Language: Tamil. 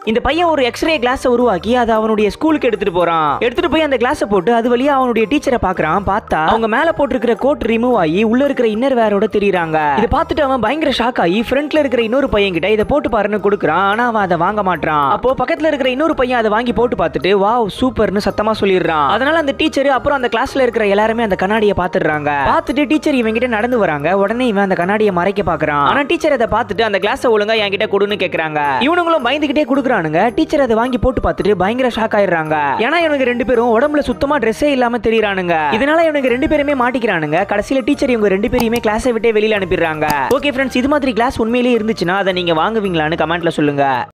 இந்த பையன் ஒரு எக்ஸ்ரே கிளாஸை உருவாக்கி அதை அவனுடைய ஸ்கூலுக்கு எடுத்துட்டு போறான் எடுத்துட்டு போய் அந்த கிளாஸை போட்டு அது வழியா அவனுடைய டீச்சரை பாக்குறான் பார்த்தா அவங்க மேல போட்டிருக்கிற கோட் ரிமூவ் ஆகி உள்ள இருக்கிற இன்னர் வேரோட தெரியுறாங்க இதை பார்த்துட்டு அவன் பயங்கர ஷாக் ஆகி ஃப்ரண்ட்ல இருக்கிற இன்னொரு பையன் கிட்ட இதை போட்டு பாருன்னு கொடுக்குறான் ஆனா அவன் அதை வாங்க மாட்டான் அப்போ பக்கத்துல இருக்கிற இன்னொரு பையன் அதை வாங்கி போட்டு பார்த்துட்டு வாவ் சூப்பர்னு சத்தமா சொல்லிடுறான் அதனால அந்த டீச்சர் அப்புறம் அந்த கிளாஸ்ல இருக்கிற எல்லாருமே அந்த கண்ணாடியை பார்த்துடுறாங்க பார்த்துட்டு டீச்சர் இவன் கிட்ட நடந்து வராங்க உடனே இவன் அந்த கண்ணாடியை மறைக்க பாக்குறான் ஆனா டீச்சர் அதை பார்த்துட்டு அந்த கிளாஸை ஒழுங்கா என்கிட்ட கொடுன்னு கேக்குறாங்க இவனுங்களும் பயந்துகிட்டே கொடுக்குறானுங்க டீச்சர் அதை வாங்கி போட்டு பார்த்துட்டு பயங்கர ஷாக் ஆயிடுறாங்க ஏன்னா இவனுக்கு ரெண்டு பேரும் உடம்புல சுத்தமா ட்ரெஸ்ஸே இல்லாம தெரியறானுங்க இதனால இவனுக்கு ரெண்டு பேருமே மாட்டிக்கிறானுங்க கடைசியில டீச்சர் இவங்க ரெண்டு பேரையுமே கிளாஸை விட்டே வெளியில அனுப்பிடுறாங்க ஓகே ஃப்ரெண்ட்ஸ் இது மாதிரி கிளாஸ் உண்மையிலேயே இருந்துச்சுன்னா அதை நீங்க வாங்குவீங்களான்னு கமெண்ட்ல சொல்லுங்க